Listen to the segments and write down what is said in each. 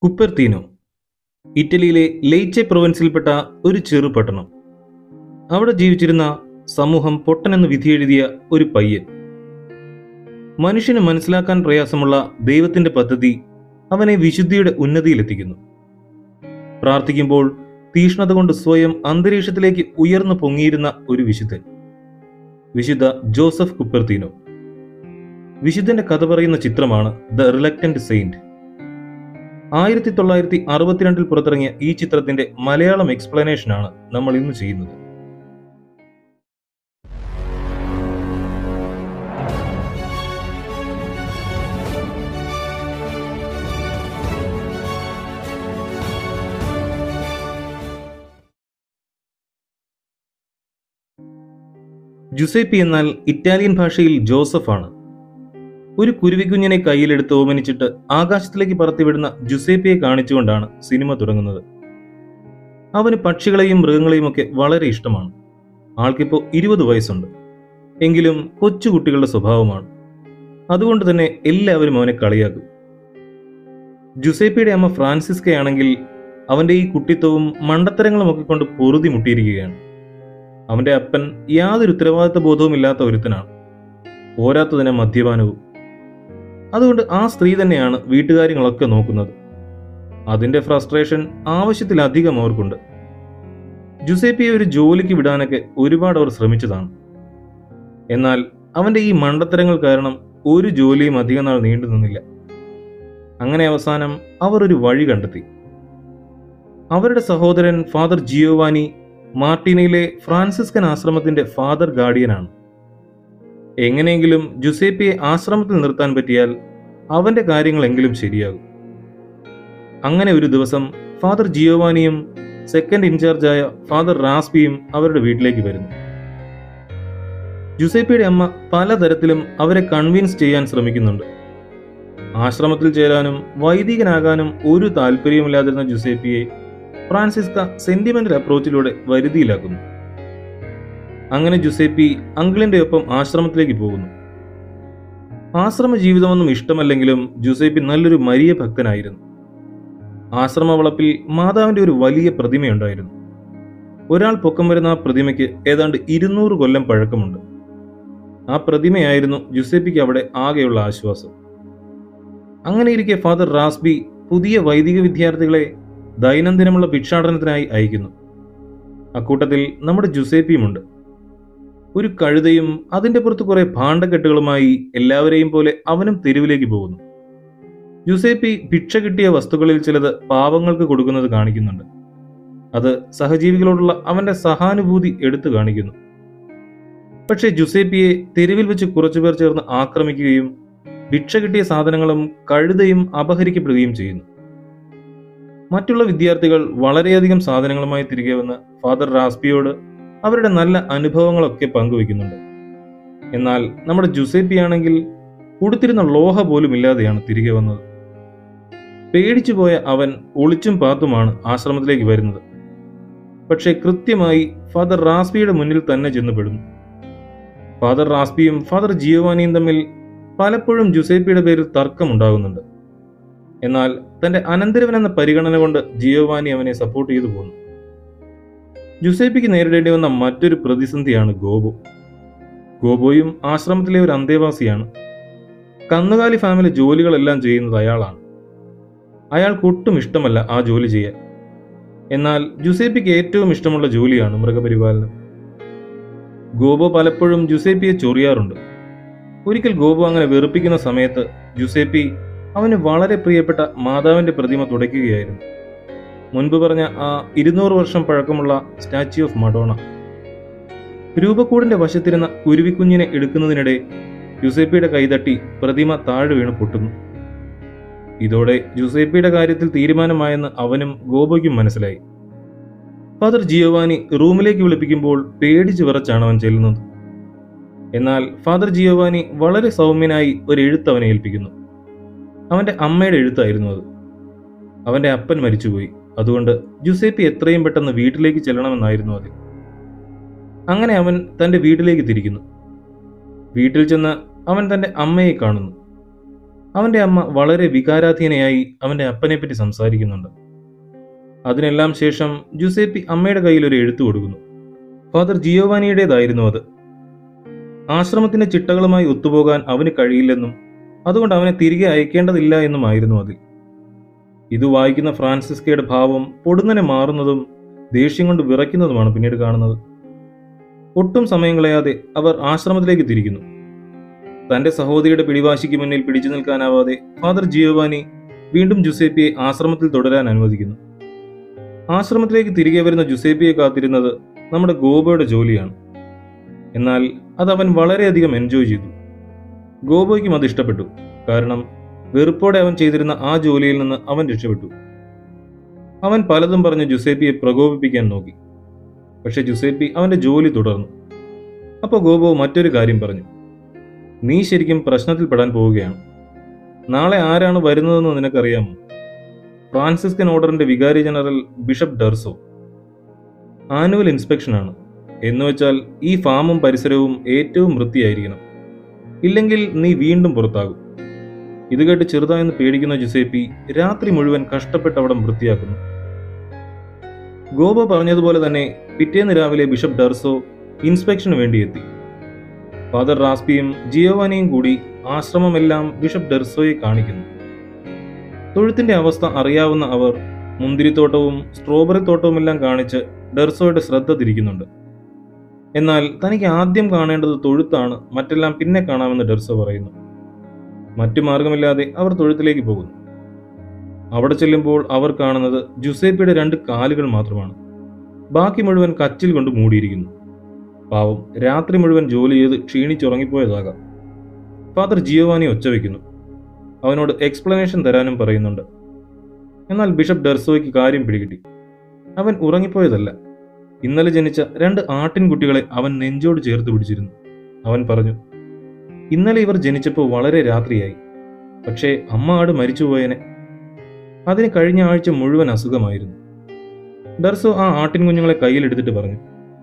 കുപ്പെർത്തീനോ ഇറ്റലിയിലെ ലെയ്ച്ചെ പ്രൊവിൻസിൽപ്പെട്ട ഒരു ചെറു പട്ടണം അവിടെ ജീവിച്ചിരുന്ന സമൂഹം പൊട്ടനെന്ന് വിധിയെഴുതിയ ഒരു പയ്യൻ മനുഷ്യന് മനസ്സിലാക്കാൻ പ്രയാസമുള്ള ദൈവത്തിന്റെ പദ്ധതി അവനെ വിശുദ്ധിയുടെ ഉന്നതിയിലെത്തിക്കുന്നു പ്രാർത്ഥിക്കുമ്പോൾ തീഷ്ണത കൊണ്ട് സ്വയം അന്തരീക്ഷത്തിലേക്ക് ഉയർന്നു പൊങ്ങിയിരുന്ന ഒരു വിശുദ്ധൻ വിശുദ്ധ ജോസഫ് കുപ്പർത്തീനോ വിശുദ്ധന്റെ കഥ പറയുന്ന ചിത്രമാണ് ദ റിലക്റ്റന്റ് സെയിന്റ് ആയിരത്തി തൊള്ളായിരത്തി അറുപത്തിരണ്ടിൽ പുറത്തിറങ്ങിയ ഈ ചിത്രത്തിന്റെ മലയാളം എക്സ്പ്ലനേഷനാണ് നമ്മൾ ഇന്ന് ചെയ്യുന്നത് ജുസേപ്പി എന്നാൽ ഇറ്റാലിയൻ ഭാഷയിൽ ജോസഫ് ആണ് ഒരു കുരുവിക്കുഞ്ഞിനെ കയ്യിലെടുത്ത് ഓമനിച്ചിട്ട് ആകാശത്തിലേക്ക് പറത്തിവിടുന്ന ജുസേപ്പിയെ കാണിച്ചുകൊണ്ടാണ് സിനിമ തുടങ്ങുന്നത് അവന് പക്ഷികളെയും മൃഗങ്ങളെയും ഒക്കെ വളരെ ഇഷ്ടമാണ് ആൾക്കിപ്പോൾ ഇരുപത് വയസ്സുണ്ട് എങ്കിലും കൊച്ചുകുട്ടികളുടെ സ്വഭാവമാണ് അതുകൊണ്ട് തന്നെ എല്ലാവരും അവനെ കളിയാക്കും ജുസേപ്പിയുടെ അമ്മ ഫ്രാൻസിസ്കയാണെങ്കിൽ അവന്റെ ഈ കുട്ടിത്വവും മണ്ടത്തരങ്ങളും ഒക്കെ കൊണ്ട് പൊറുതി മുട്ടിയിരിക്കുകയാണ് അവന്റെ അപ്പൻ യാതൊരു ഉത്തരവാദിത്ത ബോധവും ഇല്ലാത്ത ഒരുത്തനാണ് പോരാത്തതിന് മദ്യപാനവും അതുകൊണ്ട് ആ സ്ത്രീ തന്നെയാണ് വീട്ടുകാര്യങ്ങളൊക്കെ നോക്കുന്നത് അതിന്റെ ഫ്രസ്ട്രേഷൻ ആവശ്യത്തിലധികം അവർക്കുണ്ട് ജുസേപ്പിയെ ഒരു ജോലിക്ക് വിടാനൊക്കെ ഒരുപാട് അവർ ശ്രമിച്ചതാണ് എന്നാൽ അവന്റെ ഈ മണ്ടത്തരങ്ങൾ കാരണം ഒരു ജോലിയും അധികം നാൾ നീണ്ടു നിന്നില്ല അങ്ങനെ അവസാനം അവർ ഒരു വഴി കണ്ടെത്തി അവരുടെ സഹോദരൻ ഫാദർ ജിയോവാനി മാർട്ടിനയിലെ ഫ്രാൻസിസ്കൻ ആശ്രമത്തിന്റെ ഫാദർ ഗാർഡിയനാണ് എങ്ങനെയെങ്കിലും ജുസേപ്പിയെ ആശ്രമത്തിൽ നിർത്താൻ പറ്റിയാൽ അവന്റെ കാര്യങ്ങളെങ്കിലും ശരിയാകും അങ്ങനെ ഒരു ദിവസം ഫാദർ ജിയോവാനിയും സെക്കൻഡ് ഇൻചാർജായ ഫാദർ റാസ്പിയും അവരുടെ വീട്ടിലേക്ക് വരുന്നു ജുസേപ്പിയുടെ അമ്മ പലതരത്തിലും അവരെ കൺവിൻസ് ചെയ്യാൻ ശ്രമിക്കുന്നുണ്ട് ആശ്രമത്തിൽ ചേരാനും വൈദികനാകാനും ഒരു താല്പര്യമില്ലാതിരുന്ന ജുസേപ്പിയെ ഫ്രാൻസിസ്ക സെന്റിമെന്റൽ അപ്രോച്ചിലൂടെ വരുതിയിലാക്കുന്നു അങ്ങനെ ജുസേപ്പി അങ്കിളിന്റെ ഒപ്പം ആശ്രമത്തിലേക്ക് പോകുന്നു ആശ്രമ ജീവിതമൊന്നും ഇഷ്ടമല്ലെങ്കിലും ജുസേപ്പി നല്ലൊരു മരിയ ഭക്തനായിരുന്നു ആശ്രമ വളപ്പിൽ മാതാവിന്റെ ഒരു വലിയ പ്രതിമയുണ്ടായിരുന്നു ഒരാൾ പൊക്കം വരുന്ന ആ പ്രതിമയ്ക്ക് ഏതാണ്ട് ഇരുന്നൂറ് കൊല്ലം പഴക്കമുണ്ട് ആ പ്രതിമയായിരുന്നു ജുസേപ്പിക്ക് അവിടെ ആകെയുള്ള ആശ്വാസം അങ്ങനെ ഇരിക്കെ ഫാദർ റാസ്ബി പുതിയ വൈദിക വിദ്യാർത്ഥികളെ ദൈനംദിനമുള്ള ഭിക്ഷാടനത്തിനായി അയക്കുന്നു അക്കൂട്ടത്തിൽ നമ്മുടെ ജുസേപ്പിയുമുണ്ട് ഒരു കഴുതയും അതിന്റെ പുറത്ത് കുറെ ഭാണ്ഡക്കെട്ടുകളുമായി എല്ലാവരെയും പോലെ അവനും തെരുവിലേക്ക് പോകുന്നു ജുസേപ്പി ഭിക്ഷ കിട്ടിയ വസ്തുക്കളിൽ ചിലത് പാവങ്ങൾക്ക് കൊടുക്കുന്നത് കാണിക്കുന്നുണ്ട് അത് സഹജീവികളോടുള്ള അവന്റെ സഹാനുഭൂതി എടുത്തു കാണിക്കുന്നു പക്ഷേ ജുസേപ്പിയെ തെരുവിൽ വെച്ച് കുറച്ചുപേർ ചേർന്ന് ആക്രമിക്കുകയും ഭിക്ഷ കിട്ടിയ സാധനങ്ങളും കഴുതയും അപഹരിക്കപ്പെടുകയും ചെയ്യുന്നു മറ്റുള്ള വിദ്യാർത്ഥികൾ വളരെയധികം സാധനങ്ങളുമായി തിരികെ വന്ന് ഫാദർ റാസ്പിയോട് അവരുടെ നല്ല അനുഭവങ്ങളൊക്കെ പങ്കുവെക്കുന്നുണ്ട് എന്നാൽ നമ്മുടെ ജുസേപ്പിയാണെങ്കിൽ ഉടുത്തിരുന്ന ലോഹ പോലും ഇല്ലാതെയാണ് തിരികെ വന്നത് പേടിച്ചുപോയ അവൻ ഒളിച്ചും പാത്തുമാണ് ആശ്രമത്തിലേക്ക് വരുന്നത് പക്ഷേ കൃത്യമായി ഫാദർ റാസ്പിയുടെ മുന്നിൽ തന്നെ ചെന്നുപെടുന്നു ഫാദർ റാസ്പിയും ഫാദർ ജിയോവാനിയും തമ്മിൽ പലപ്പോഴും ജുസേപ്പിയുടെ പേരിൽ തർക്കമുണ്ടാകുന്നുണ്ട് എന്നാൽ തന്റെ അനന്തരവൻ എന്ന പരിഗണന കൊണ്ട് ജിയോവാനി അവനെ സപ്പോർട്ട് ചെയ്തു പോകുന്നു ജുസേപ്പിക്ക് നേരിടേണ്ടി വന്ന മറ്റൊരു പ്രതിസന്ധിയാണ് ഗോബോ ഗോബോയും ആശ്രമത്തിലെ ഒരു അന്തേവാസിയാണ് കന്നുകാലി ഫാമിലി ജോലികളെല്ലാം ചെയ്യുന്നത് അയാളാണ് അയാൾക്ക് ഒട്ടും ഇഷ്ടമല്ല ആ ജോലി ചെയ്യാൻ എന്നാൽ ജുസേപ്പിക്ക് ഏറ്റവും ഇഷ്ടമുള്ള ജോലിയാണ് മൃഗപരിപാലനം ഗോബോ പലപ്പോഴും ജുസേപ്പിയെ ചൊറിയാറുണ്ട് ഒരിക്കൽ ഗോബോ അങ്ങനെ വെറുപ്പിക്കുന്ന സമയത്ത് ജുസേപ്പി അവന് വളരെ പ്രിയപ്പെട്ട മാതാവിന്റെ പ്രതിമ തുടയ്ക്കുകയായിരുന്നു മുൻപ് പറഞ്ഞ ആ ഇരുന്നൂറ് വർഷം പഴക്കമുള്ള സ്റ്റാച്യു ഓഫ് മഡോണ രൂപക്കൂടിന്റെ വശത്തിരുന്ന കുരുവിക്കുഞ്ഞിനെ എടുക്കുന്നതിനിടെ ജുസേപ്പിയുടെ കൈതട്ടി പ്രതിമ താഴെ വീണ് പൊട്ടുന്നു ഇതോടെ ജുസേപ്പിയുടെ കാര്യത്തിൽ തീരുമാനമായെന്ന് അവനും ഗോബോയ്ക്കും മനസ്സിലായി ഫാദർ ജിയോവാനി റൂമിലേക്ക് വിളിപ്പിക്കുമ്പോൾ പേടിച്ചു വിറച്ചാണ് അവൻ ചെല്ലുന്നത് എന്നാൽ ഫാദർ ജിയോവാനി വളരെ സൗമ്യനായി ഒരു എഴുത്ത് അവനെ ഏൽപ്പിക്കുന്നു അവന്റെ അമ്മയുടെ എഴുത്തായിരുന്നു അത് അവന്റെ അപ്പൻ മരിച്ചുപോയി അതുകൊണ്ട് ജുസേപ്പി എത്രയും പെട്ടെന്ന് വീട്ടിലേക്ക് ചെല്ലണമെന്നായിരുന്നു അതിൽ അങ്ങനെ അവൻ തന്റെ വീട്ടിലേക്ക് തിരിക്കുന്നു വീട്ടിൽ ചെന്ന് അവൻ തന്റെ അമ്മയെ കാണുന്നു അവന്റെ അമ്മ വളരെ വികാരാധീനയായി അവന്റെ അപ്പനെപ്പറ്റി സംസാരിക്കുന്നുണ്ട് അതിനെല്ലാം ശേഷം ജുസേപ്പി അമ്മയുടെ കയ്യിൽ ഒരു എഴുത്തു കൊടുക്കുന്നു ഫാദർ ജിയോവാനിയുടേതായിരുന്നു അത് ആശ്രമത്തിന്റെ ചിട്ടകളുമായി ഒത്തുപോകാൻ അവന് കഴിയില്ലെന്നും അതുകൊണ്ട് അവനെ തിരികെ അയക്കേണ്ടതില്ല എന്നുമായിരുന്നു അതിൽ ഇത് വായിക്കുന്ന ഫ്രാൻസിസ്കയുടെ ഭാവം പൊടുന്നനെ മാറുന്നതും ദേഷ്യം കൊണ്ട് വിറയ്ക്കുന്നതുമാണ് പിന്നീട് കാണുന്നത് ഒട്ടും സമയം കളയാതെ അവർ ആശ്രമത്തിലേക്ക് തിരിക്കുന്നു തന്റെ സഹോദരിയുടെ പിടിവാശിക്ക് മുന്നിൽ പിടിച്ചു നിൽക്കാനാവാതെ ഫാദർ ജിയോവാനി വീണ്ടും ജുസേപ്പിയെ ആശ്രമത്തിൽ തുടരാൻ അനുവദിക്കുന്നു ആശ്രമത്തിലേക്ക് തിരികെ വരുന്ന ജുസേപ്പിയെ കാത്തിരുന്നത് നമ്മുടെ ഗോബോയുടെ ജോലിയാണ് എന്നാൽ അത് അവൻ വളരെയധികം എൻജോയ് ചെയ്തു ഗോബോയ്ക്കും അത് ഇഷ്ടപ്പെട്ടു കാരണം വെറുപ്പോടെ അവൻ ചെയ്തിരുന്ന ആ ജോലിയിൽ നിന്ന് അവൻ രക്ഷപ്പെട്ടു അവൻ പലതും പറഞ്ഞ് ജുസേപ്പിയെ പ്രകോപിപ്പിക്കാൻ നോക്കി പക്ഷെ ജുസേപ്പി അവന്റെ ജോലി തുടർന്നു അപ്പോൾ ഗോബോ മറ്റൊരു കാര്യം പറഞ്ഞു നീ ശരിക്കും പ്രശ്നത്തിൽപ്പെടാൻ പോവുകയാണ് നാളെ ആരാണ് വരുന്നതെന്ന് നിനക്കറിയാമോ ഫ്രാൻസിസ്കൻ ഓർഡറിന്റെ വികാരി ജനറൽ ബിഷപ്പ് ഡെർസോ ആനുവൽ ഇൻസ്പെക്ഷനാണ് എന്നുവെച്ചാൽ ഈ ഫാമും പരിസരവും ഏറ്റവും വൃത്തിയായിരിക്കണം ഇല്ലെങ്കിൽ നീ വീണ്ടും പുറത്താകും ഇത് കേട്ട് ചെറുതായെന്ന് പേടിക്കുന്ന ജുസേപ്പി രാത്രി മുഴുവൻ കഷ്ടപ്പെട്ട് അവിടം വൃത്തിയാക്കുന്നു ഗോപ പറഞ്ഞതുപോലെ തന്നെ പിറ്റേന്ന് രാവിലെ ബിഷപ്പ് ഡർസോ ഇൻസ്പെക്ഷന് വേണ്ടി എത്തി ഫാദർ റാസ്പിയും ജിയോവാനിയും കൂടി ആശ്രമമെല്ലാം ബിഷപ്പ് ഡെർസോയെ കാണിക്കുന്നു തൊഴുത്തിന്റെ അവസ്ഥ അറിയാവുന്ന അവർ മുന്തിരിത്തോട്ടവും സ്ട്രോബെറി തോട്ടവുമെല്ലാം കാണിച്ച് ഡെർസോയുടെ ശ്രദ്ധ തിരിക്കുന്നുണ്ട് എന്നാൽ തനിക്ക് ആദ്യം കാണേണ്ടത് തൊഴുത്താണ് മറ്റെല്ലാം പിന്നെ കാണാമെന്ന് ഡെർസോ പറയുന്നു മറ്റു മാർഗമില്ലാതെ അവർ തൊഴുത്തിലേക്ക് പോകുന്നു അവിടെ ചെല്ലുമ്പോൾ അവർ കാണുന്നത് ജുസേപ്പിയുടെ രണ്ട് കാലുകൾ മാത്രമാണ് ബാക്കി മുഴുവൻ കച്ചിൽ കൊണ്ട് മൂടിയിരിക്കുന്നു പാവം രാത്രി മുഴുവൻ ജോലി ചെയ്ത് ക്ഷീണിച്ചുറങ്ങിപ്പോയതാകാം ഫാദർ ജിയോവാനി ഒച്ച വയ്ക്കുന്നു അവനോട് എക്സ്പ്ലനേഷൻ തരാനും പറയുന്നുണ്ട് എന്നാൽ ബിഷപ്പ് ഡെർസോയ്ക്ക് കാര്യം പിടികിട്ടി അവൻ ഉറങ്ങിപ്പോയതല്ല ഇന്നലെ ജനിച്ച രണ്ട് ആട്ടിൻകുട്ടികളെ അവൻ നെഞ്ചോട് ചേർത്ത് പിടിച്ചിരുന്നു അവൻ പറഞ്ഞു ഇന്നലെ ഇവർ ജനിച്ചപ്പോൾ വളരെ രാത്രിയായി പക്ഷേ അമ്മ ആട് മരിച്ചുപോയനെ അതിന് കഴിഞ്ഞ ആഴ്ച മുഴുവൻ അസുഖമായിരുന്നു ഡർസോ ആ ആട്ടിൻകുഞ്ഞുങ്ങളെ കയ്യിലെടുത്തിട്ട് പറഞ്ഞു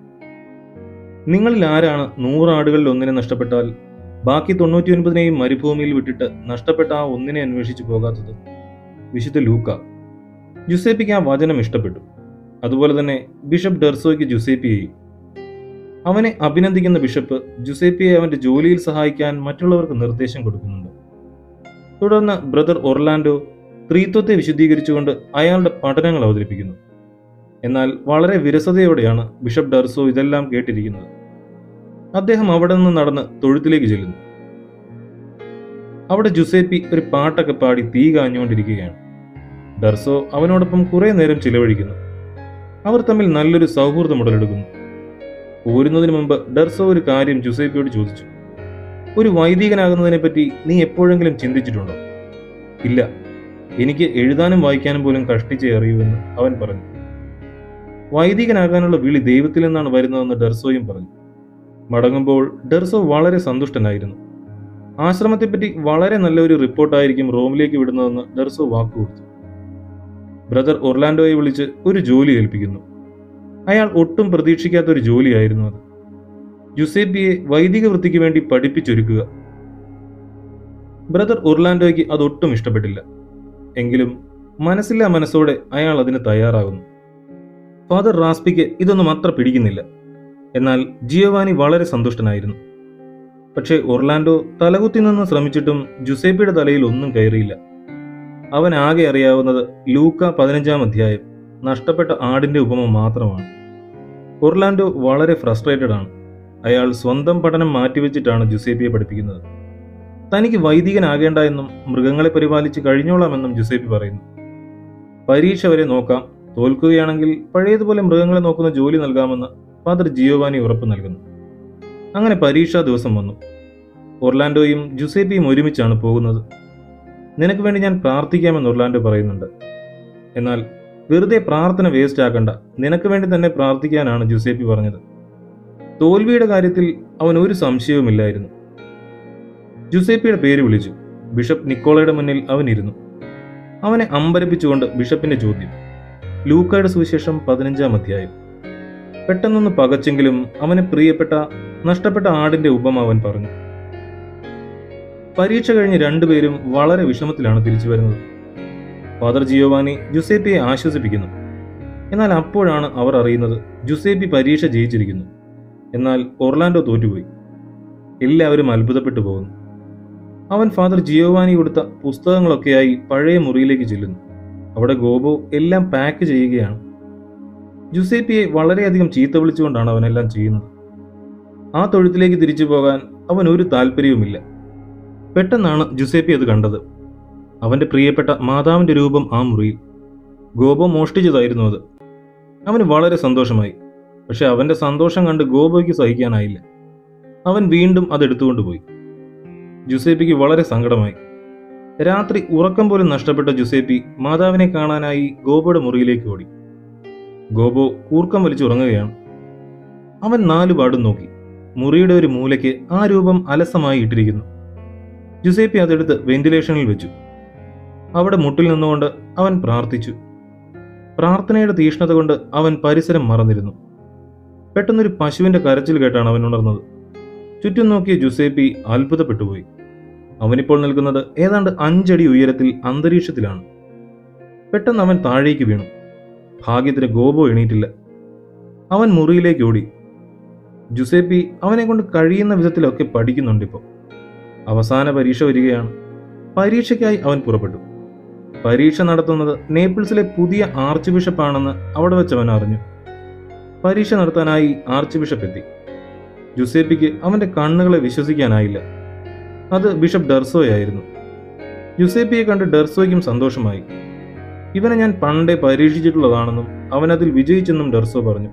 നിങ്ങളിൽ ആരാണ് നൂറാടുകളിൽ ഒന്നിനെ നഷ്ടപ്പെട്ടാൽ ബാക്കി തൊണ്ണൂറ്റി ഒൻപതിനെയും മരുഭൂമിയിൽ വിട്ടിട്ട് നഷ്ടപ്പെട്ട ആ ഒന്നിനെ അന്വേഷിച്ചു പോകാത്തത് വിശുദ്ധ ലൂക്ക ജുസേപ്പിക്ക് ആ വചനം ഇഷ്ടപ്പെട്ടു അതുപോലെ തന്നെ ബിഷപ്പ് ഡെർസോയ്ക്ക് ജുസേപ്പിയെയും അവനെ അഭിനന്ദിക്കുന്ന ബിഷപ്പ് ജുസേപ്പിയെ അവന്റെ ജോലിയിൽ സഹായിക്കാൻ മറ്റുള്ളവർക്ക് നിർദ്ദേശം കൊടുക്കുന്നുണ്ട് തുടർന്ന് ബ്രദർ ഒർലാൻഡോ സ്ത്രീത്വത്തെ വിശദീകരിച്ചുകൊണ്ട് അയാളുടെ പഠനങ്ങൾ അവതരിപ്പിക്കുന്നു എന്നാൽ വളരെ വിരസതയോടെയാണ് ബിഷപ്പ് ഡർസോ ഇതെല്ലാം കേട്ടിരിക്കുന്നത് അദ്ദേഹം അവിടെ നിന്ന് നടന്ന് തൊഴുത്തിലേക്ക് ചെല്ലുന്നു അവിടെ ജുസേപ്പി ഒരു പാട്ടൊക്കെ പാടി തീ കാഞ്ഞുകൊണ്ടിരിക്കുകയാണ് ഡർസോ അവനോടൊപ്പം കുറെ നേരം ചിലവഴിക്കുന്നു അവർ തമ്മിൽ നല്ലൊരു സൗഹൃദം ഉടലെടുക്കുന്നു പോരുന്നതിന് മുമ്പ് ഡർസോ ഒരു കാര്യം ജുസേപ്പിയോട് ചോദിച്ചു ഒരു വൈദികനാകുന്നതിനെ പറ്റി നീ എപ്പോഴെങ്കിലും ചിന്തിച്ചിട്ടുണ്ടോ ഇല്ല എനിക്ക് എഴുതാനും വായിക്കാനും പോലും കഷ്ടിച്ചേ അറിയൂവെന്ന് അവൻ പറഞ്ഞു വൈദികനാകാനുള്ള വിളി ദൈവത്തിൽ നിന്നാണ് വരുന്നതെന്ന് ഡെർസോയും പറഞ്ഞു മടങ്ങുമ്പോൾ ഡെർസോ വളരെ സന്തുഷ്ടനായിരുന്നു ആശ്രമത്തെപ്പറ്റി വളരെ നല്ലൊരു റിപ്പോർട്ടായിരിക്കും റോമിലേക്ക് വിടുന്നതെന്ന് ഡെർസോ വാക്കുകൊടുത്തു ബ്രദർ ഒർലാൻഡോയെ വിളിച്ച് ഒരു ജോലി ഏൽപ്പിക്കുന്നു അയാൾ ഒട്ടും പ്രതീക്ഷിക്കാത്ത ഒരു ജോലിയായിരുന്നു അത് ജുസേപ്പിയെ വൈദിക വൃത്തിക്ക് വേണ്ടി പഠിപ്പിച്ചൊരുക്കുക ബ്രദർ ഒർലാൻഡോയ്ക്ക് അതൊട്ടും ഇഷ്ടപ്പെട്ടില്ല എങ്കിലും മനസ്സില്ലാ മനസ്സോടെ അയാൾ അതിന് തയ്യാറാകുന്നു ഫാദർ റാസ്പിക്ക് ഇതൊന്നും അത്ര പിടിക്കുന്നില്ല എന്നാൽ ജിയോവാനി വളരെ സന്തുഷ്ടനായിരുന്നു പക്ഷേ ഒർലാൻഡോ തലകുത്തി നിന്ന് ശ്രമിച്ചിട്ടും ജുസേപ്പിയുടെ തലയിൽ ഒന്നും കയറിയില്ല അവൻ ആകെ അറിയാവുന്നത് ലൂക്ക പതിനഞ്ചാം അധ്യായം നഷ്ടപ്പെട്ട ആടിന്റെ ഉപമ മാത്രമാണ് ഒർലാൻഡോ വളരെ ഫ്രസ്ട്രേറ്റഡ് ആണ് അയാൾ സ്വന്തം പഠനം മാറ്റിവെച്ചിട്ടാണ് ജുസേപ്പിയെ പഠിപ്പിക്കുന്നത് തനിക്ക് വൈദികനാകേണ്ട എന്നും മൃഗങ്ങളെ പരിപാലിച്ച് കഴിഞ്ഞോളാമെന്നും ജുസേപ്പി പറയുന്നു പരീക്ഷ വരെ നോക്കാം തോൽക്കുകയാണെങ്കിൽ പഴയതുപോലെ മൃഗങ്ങളെ നോക്കുന്ന ജോലി നൽകാമെന്ന് ഫാദർ ജിയോവാനി ഉറപ്പ് നൽകുന്നു അങ്ങനെ പരീക്ഷാ ദിവസം വന്നു ഒർലാൻഡോയും ജുസേപ്പിയും ഒരുമിച്ചാണ് പോകുന്നത് നിനക്ക് വേണ്ടി ഞാൻ പ്രാർത്ഥിക്കാമെന്ന് ഒർലാൻഡോ പറയുന്നുണ്ട് എന്നാൽ വെറുതെ പ്രാർത്ഥന വേസ്റ്റ് ആക്കണ്ട നിനക്ക് വേണ്ടി തന്നെ പ്രാർത്ഥിക്കാനാണ് ജുസേപ്പി പറഞ്ഞത് തോൽവിയുടെ കാര്യത്തിൽ അവൻ ഒരു സംശയവുമില്ലായിരുന്നു ജുസേപ്പിയുടെ പേര് വിളിച്ചു ബിഷപ്പ് നിക്കോളയുടെ മുന്നിൽ അവൻ ഇരുന്നു അവനെ അമ്പരപ്പിച്ചുകൊണ്ട് ബിഷപ്പിന്റെ ചോദ്യം ലൂക്കയുടെ സുവിശേഷം പതിനഞ്ചാം അധ്യായം പെട്ടെന്നൊന്ന് പകച്ചെങ്കിലും അവന് പ്രിയപ്പെട്ട നഷ്ടപ്പെട്ട ആടിന്റെ ഉപമ അവൻ പറഞ്ഞു പരീക്ഷ കഴിഞ്ഞ് രണ്ടുപേരും വളരെ വിഷമത്തിലാണ് തിരിച്ചു വരുന്നത് ഫാദർ ജിയോവാനി ജുസേപ്പിയെ ആശ്വസിപ്പിക്കുന്നു എന്നാൽ അപ്പോഴാണ് അവർ അറിയുന്നത് ജുസേപ്പി പരീക്ഷ ജയിച്ചിരിക്കുന്നു എന്നാൽ ഒർലാൻഡോ തോറ്റുപോയി എല്ലാവരും അത്ഭുതപ്പെട്ടു പോകുന്നു അവൻ ഫാദർ ജിയോവാനി കൊടുത്ത പുസ്തകങ്ങളൊക്കെയായി പഴയ മുറിയിലേക്ക് ചെല്ലുന്നു അവിടെ ഗോബോ എല്ലാം പാക്ക് ചെയ്യുകയാണ് ജുസേപ്പിയെ വളരെയധികം ചീത്ത വിളിച്ചുകൊണ്ടാണ് അവനെല്ലാം ചെയ്യുന്നത് ആ തൊഴുത്തിലേക്ക് തിരിച്ചു പോകാൻ അവൻ ഒരു താല്പര്യവുമില്ല പെട്ടെന്നാണ് ജുസേപ്പി അത് കണ്ടത് അവന്റെ പ്രിയപ്പെട്ട മാതാവിന്റെ രൂപം ആ മുറിയിൽ ഗോപോ മോഷ്ടിച്ചതായിരുന്നു അത് അവന് വളരെ സന്തോഷമായി പക്ഷെ അവന്റെ സന്തോഷം കണ്ട് ഗോബോയ്ക്ക് സഹിക്കാനായില്ല അവൻ വീണ്ടും അത് എടുത്തുകൊണ്ടുപോയി ജുസേപ്പിക്ക് വളരെ സങ്കടമായി രാത്രി ഉറക്കം പോലും നഷ്ടപ്പെട്ട ജുസേപ്പി മാതാവിനെ കാണാനായി ഗോബോയുടെ മുറിയിലേക്ക് ഓടി ഗോബോ കൂർക്കം വലിച്ചുറങ്ങുകയാണ് അവൻ നാലുപാടും നോക്കി മുറിയുടെ ഒരു മൂലയ്ക്ക് ആ രൂപം അലസമായി ഇട്ടിരിക്കുന്നു ജുസേപ്പി അതെടുത്ത് വെന്റിലേഷനിൽ വെച്ചു അവിടെ മുട്ടിൽ നിന്നുകൊണ്ട് അവൻ പ്രാർത്ഥിച്ചു പ്രാർത്ഥനയുടെ തീഷ്ണത കൊണ്ട് അവൻ പരിസരം മറന്നിരുന്നു പെട്ടെന്നൊരു പശുവിന്റെ കരച്ചിൽ കേട്ടാണ് അവൻ ഉണർന്നത് ചുറ്റും നോക്കിയ ജുസേപ്പി അത്ഭുതപ്പെട്ടുപോയി അവനിപ്പോൾ നിൽക്കുന്നത് ഏതാണ്ട് അഞ്ചടി ഉയരത്തിൽ അന്തരീക്ഷത്തിലാണ് പെട്ടെന്ന് അവൻ താഴേക്ക് വീണു ഭാഗ്യത്തിന് ഗോപോ എണീറ്റില്ല അവൻ മുറിയിലേക്ക് ഓടി ജുസേപ്പി അവനെ കൊണ്ട് കഴിയുന്ന വിധത്തിലൊക്കെ പഠിക്കുന്നുണ്ട് ഇപ്പോൾ അവസാന പരീക്ഷ വരികയാണ് പരീക്ഷയ്ക്കായി അവൻ പുറപ്പെട്ടു പരീക്ഷ നടത്തുന്നത് നേപ്പിൾസിലെ പുതിയ ആർച്ച് ബിഷപ്പാണെന്ന് അവിടെ വെച്ച് അവൻ അറിഞ്ഞു പരീക്ഷ നടത്താനായി ആർച്ച് ബിഷപ്പ് എത്തി ജുസേപ്പിക്ക് അവന്റെ കണ്ണുകളെ വിശ്വസിക്കാനായില്ല അത് ബിഷപ്പ് ഡെർസോയായിരുന്നു ജുസേപ്പിയെ കണ്ട് ഡെർസോയ്ക്കും സന്തോഷമായി ഇവനെ ഞാൻ പണ്ടേ പരീക്ഷിച്ചിട്ടുള്ളതാണെന്നും അവൻ അതിൽ വിജയിച്ചെന്നും ഡെർസോ പറഞ്ഞു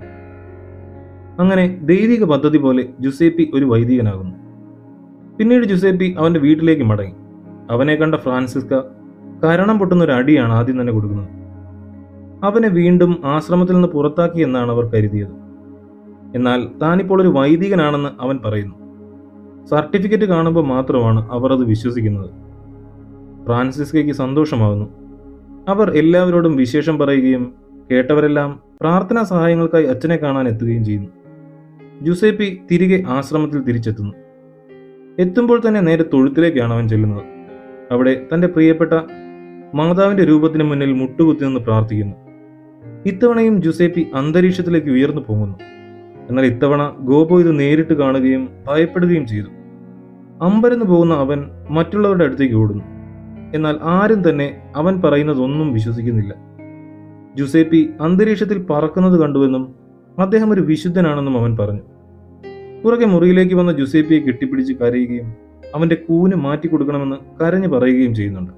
അങ്ങനെ ദൈവിക പദ്ധതി പോലെ ജുസേപ്പി ഒരു വൈദികനാകുന്നു പിന്നീട് ജുസേപ്പി അവന്റെ വീട്ടിലേക്ക് മടങ്ങി അവനെ കണ്ട ഫ്രാൻസിസ്ക കരണം പൊട്ടുന്ന ഒരു അടിയാണ് ആദ്യം തന്നെ കൊടുക്കുന്നത് അവനെ വീണ്ടും ആശ്രമത്തിൽ നിന്ന് പുറത്താക്കി എന്നാണ് അവർ കരുതിയത് എന്നാൽ താനിപ്പോൾ ഒരു വൈദികനാണെന്ന് അവൻ പറയുന്നു സർട്ടിഫിക്കറ്റ് കാണുമ്പോൾ മാത്രമാണ് അവർ അത് വിശ്വസിക്കുന്നത് ഫ്രാൻസിസ്കയ്ക്ക് സന്തോഷമാകുന്നു അവർ എല്ലാവരോടും വിശേഷം പറയുകയും കേട്ടവരെല്ലാം പ്രാർത്ഥനാ സഹായങ്ങൾക്കായി അച്ഛനെ കാണാൻ എത്തുകയും ചെയ്യുന്നു ജുസേപ്പി തിരികെ ആശ്രമത്തിൽ തിരിച്ചെത്തുന്നു എത്തുമ്പോൾ തന്നെ നേരെ തൊഴുത്തിലേക്കാണ് അവൻ ചെല്ലുന്നത് അവിടെ തന്റെ പ്രിയപ്പെട്ട മാതാവിന്റെ രൂപത്തിന് മുന്നിൽ മുട്ടുകുത്തി നിന്ന് പ്രാർത്ഥിക്കുന്നു ഇത്തവണയും ജുസേപ്പി അന്തരീക്ഷത്തിലേക്ക് ഉയർന്നു പോകുന്നു എന്നാൽ ഇത്തവണ ഗോപോ ഇത് നേരിട്ട് കാണുകയും ഭയപ്പെടുകയും ചെയ്തു അമ്പരന്ന് പോകുന്ന അവൻ മറ്റുള്ളവരുടെ അടുത്തേക്ക് ഓടുന്നു എന്നാൽ ആരും തന്നെ അവൻ പറയുന്നതൊന്നും വിശ്വസിക്കുന്നില്ല ജുസേപ്പി അന്തരീക്ഷത്തിൽ പറക്കുന്നത് കണ്ടുവെന്നും അദ്ദേഹം ഒരു വിശുദ്ധനാണെന്നും അവൻ പറഞ്ഞു പുറകെ മുറിയിലേക്ക് വന്ന ജുസേപ്പിയെ കെട്ടിപ്പിടിച്ച് കരയുകയും അവന്റെ കൂന് മാറ്റിക്കൊടുക്കണമെന്ന് കരഞ്ഞു പറയുകയും ചെയ്യുന്നുണ്ട്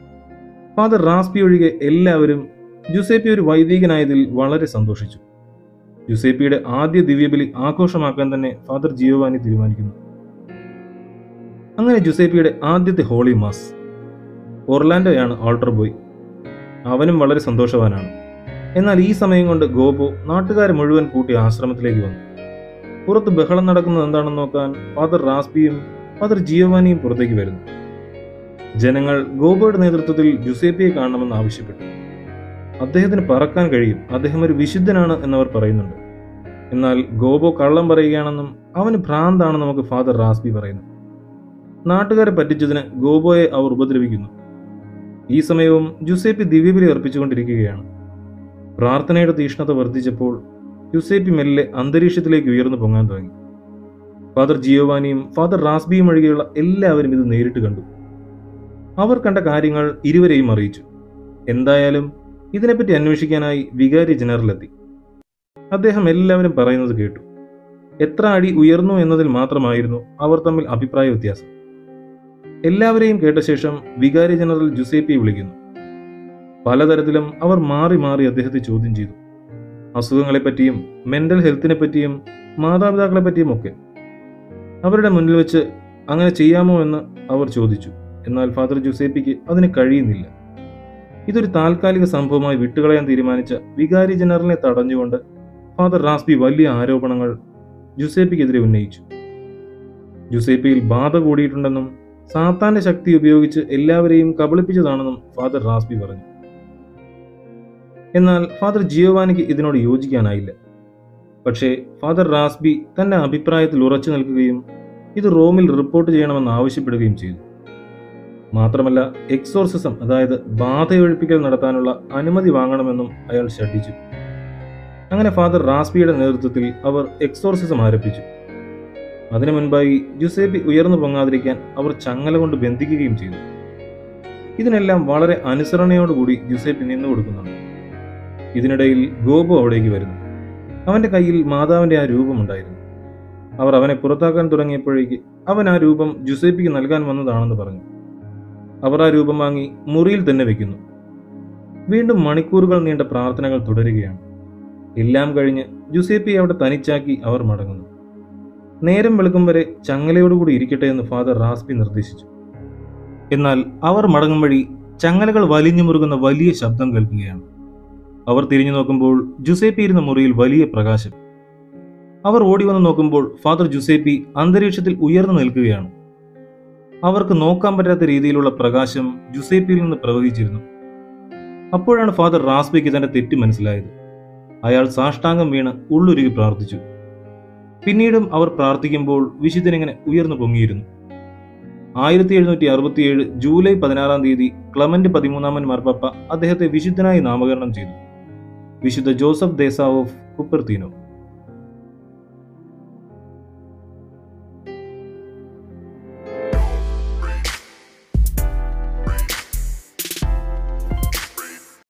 ഫാദർ റാസ്പി ഒഴികെ എല്ലാവരും ജുസേപ്പി ഒരു വൈദികനായതിൽ വളരെ സന്തോഷിച്ചു ജുസേപ്പിയുടെ ആദ്യ ദിവ്യബലി ആഘോഷമാക്കാൻ തന്നെ ഫാദർ ജിയോവാനി തീരുമാനിക്കുന്നു അങ്ങനെ ജുസേപ്പിയുടെ ആദ്യത്തെ ഹോളി മാസ് ഒർലാൻഡോയാണ് ആൾട്ടർ ബോയ് അവനും വളരെ സന്തോഷവാനാണ് എന്നാൽ ഈ സമയം കൊണ്ട് ഗോപോ നാട്ടുകാരെ മുഴുവൻ കൂട്ടി ആശ്രമത്തിലേക്ക് വന്നു പുറത്ത് ബഹളം നടക്കുന്നത് എന്താണെന്ന് നോക്കാൻ ഫാദർ റാസ്പിയും ഫാദർ ജിയോവാനിയും പുറത്തേക്ക് വരുന്നു ജനങ്ങൾ ഗോപോയുടെ നേതൃത്വത്തിൽ ജുസേപ്പിയെ കാണണമെന്ന് ആവശ്യപ്പെട്ടു അദ്ദേഹത്തിന് പറക്കാൻ കഴിയും അദ്ദേഹം ഒരു വിശുദ്ധനാണ് എന്നവർ പറയുന്നുണ്ട് എന്നാൽ ഗോപോ കള്ളം പറയുകയാണെന്നും അവന് ഭ്രാന്താണെന്ന് നമുക്ക് ഫാദർ റാസ്ബി പറയുന്നു നാട്ടുകാരെ പറ്റിച്ചതിന് ഗോബോയെ അവർ ഉപദ്രവിക്കുന്നു ഈ സമയവും ജുസേപ്പി ദിവ്യബലി അർപ്പിച്ചുകൊണ്ടിരിക്കുകയാണ് പ്രാർത്ഥനയുടെ തീഷ്ണത വർദ്ധിച്ചപ്പോൾ ജുസേപ്പി മെല്ലെ അന്തരീക്ഷത്തിലേക്ക് ഉയർന്നു പൊങ്ങാൻ തുടങ്ങി ഫാദർ ജിയോവാനിയും ഫാദർ റാസ്ബിയും ഒഴികെയുള്ള എല്ലാവരും ഇത് നേരിട്ട് കണ്ടു അവർ കണ്ട കാര്യങ്ങൾ ഇരുവരെയും അറിയിച്ചു എന്തായാലും ഇതിനെപ്പറ്റി അന്വേഷിക്കാനായി വികാരി ജനറലെത്തി അദ്ദേഹം എല്ലാവരും പറയുന്നത് കേട്ടു എത്ര അടി ഉയർന്നു എന്നതിൽ മാത്രമായിരുന്നു അവർ തമ്മിൽ അഭിപ്രായ വ്യത്യാസം എല്ലാവരെയും കേട്ട ശേഷം വികാരി ജനറൽ ജുസേപ്പിയെ വിളിക്കുന്നു പലതരത്തിലും അവർ മാറി മാറി അദ്ദേഹത്തെ ചോദ്യം ചെയ്തു അസുഖങ്ങളെപ്പറ്റിയും മെന്റൽ ഹെൽത്തിനെ പറ്റിയും മാതാപിതാക്കളെ പറ്റിയും ഒക്കെ അവരുടെ മുന്നിൽ വെച്ച് അങ്ങനെ ചെയ്യാമോ എന്ന് അവർ ചോദിച്ചു എന്നാൽ ഫാദർ ജുസേപ്പിക്ക് അതിന് കഴിയുന്നില്ല ഇതൊരു താൽക്കാലിക സംഭവമായി വിട്ടുകളയാൻ തീരുമാനിച്ച വികാരി ജനറലിനെ തടഞ്ഞുകൊണ്ട് ഫാദർ റാസ്ബി വലിയ ആരോപണങ്ങൾ ജുസേപ്പിക്കെതിരെ ഉന്നയിച്ചു ജുസേപ്പിയിൽ ബാധ കൂടിയിട്ടുണ്ടെന്നും സാത്താന്റെ ശക്തി ഉപയോഗിച്ച് എല്ലാവരെയും കബളിപ്പിച്ചതാണെന്നും ഫാദർ റാസ്ബി പറഞ്ഞു എന്നാൽ ഫാദർ ജിയോവാനിക്ക് ഇതിനോട് യോജിക്കാനായില്ല പക്ഷേ ഫാദർ റാസ്ബി തന്റെ അഭിപ്രായത്തിൽ ഉറച്ചു നിൽക്കുകയും ഇത് റോമിൽ റിപ്പോർട്ട് ചെയ്യണമെന്ന് ആവശ്യപ്പെടുകയും ചെയ്തു മാത്രമല്ല എക്സോർസിസം അതായത് ബാധയൊഴിപ്പിക്കൽ നടത്താനുള്ള അനുമതി വാങ്ങണമെന്നും അയാൾ ശഠിച്ചു അങ്ങനെ ഫാദർ റാസ്പിയുടെ നേതൃത്വത്തിൽ അവർ എക്സോർസിസം ആരംഭിച്ചു അതിനു മുൻപായി ജുസേപ്പി ഉയർന്നു പൊങ്ങാതിരിക്കാൻ അവർ ചങ്ങല കൊണ്ട് ബന്ധിക്കുകയും ചെയ്തു ഇതിനെല്ലാം വളരെ അനുസരണയോടുകൂടി ജുസേപ്പി നിന്നു കൊടുക്കുന്നുണ്ട് ഇതിനിടയിൽ ഗോപു അവിടേക്ക് വരുന്നു അവന്റെ കയ്യിൽ മാതാവിന്റെ ആ രൂപമുണ്ടായിരുന്നു അവർ അവനെ പുറത്താക്കാൻ തുടങ്ങിയപ്പോഴേക്ക് അവൻ ആ രൂപം ജുസേപ്പിക്ക് നൽകാൻ വന്നതാണെന്ന് പറഞ്ഞു അവർ ആ രൂപം വാങ്ങി മുറിയിൽ തന്നെ വെക്കുന്നു വീണ്ടും മണിക്കൂറുകൾ നീണ്ട പ്രാർത്ഥനകൾ തുടരുകയാണ് എല്ലാം കഴിഞ്ഞ് ജുസേപ്പി അവിടെ തനിച്ചാക്കി അവർ മടങ്ങുന്നു നേരം വെളുക്കും വരെ ചങ്ങലയോടുകൂടി ഇരിക്കട്ടെ എന്ന് ഫാദർ റാസ്പി നിർദ്ദേശിച്ചു എന്നാൽ അവർ മടങ്ങും വഴി ചങ്ങലകൾ വലിഞ്ഞു മുറുകുന്ന വലിയ ശബ്ദം കേൾക്കുകയാണ് അവർ തിരിഞ്ഞു നോക്കുമ്പോൾ ജുസേപ്പി ഇരുന്ന മുറിയിൽ വലിയ പ്രകാശം അവർ ഓടി വന്ന് നോക്കുമ്പോൾ ഫാദർ ജുസേപ്പി അന്തരീക്ഷത്തിൽ ഉയർന്നു നിൽക്കുകയാണ് അവർക്ക് നോക്കാൻ പറ്റാത്ത രീതിയിലുള്ള പ്രകാശം ജുസേപ്പിയിൽ നിന്ന് പ്രവഹിച്ചിരുന്നു അപ്പോഴാണ് ഫാദർ റാസ്ബിക്ക് തന്റെ തെറ്റ് മനസ്സിലായത് അയാൾ സാഷ്ടാംഗം വീണ് ഉള്ളുരുകി പ്രാർത്ഥിച്ചു പിന്നീടും അവർ പ്രാർത്ഥിക്കുമ്പോൾ വിശുദ്ധനിങ്ങനെ ഉയർന്നു പൊങ്ങിയിരുന്നു ആയിരത്തി എഴുന്നൂറ്റി അറുപത്തിയേഴ് ജൂലൈ പതിനാറാം തീയതി ക്ലമന്റ് പതിമൂന്നാമൻ മാർപ്പാപ്പ അദ്ദേഹത്തെ വിശുദ്ധനായി നാമകരണം ചെയ്തു വിശുദ്ധ ജോസഫ് ദേസാവ് ഓഫ് കുപ്പർത്തീനോ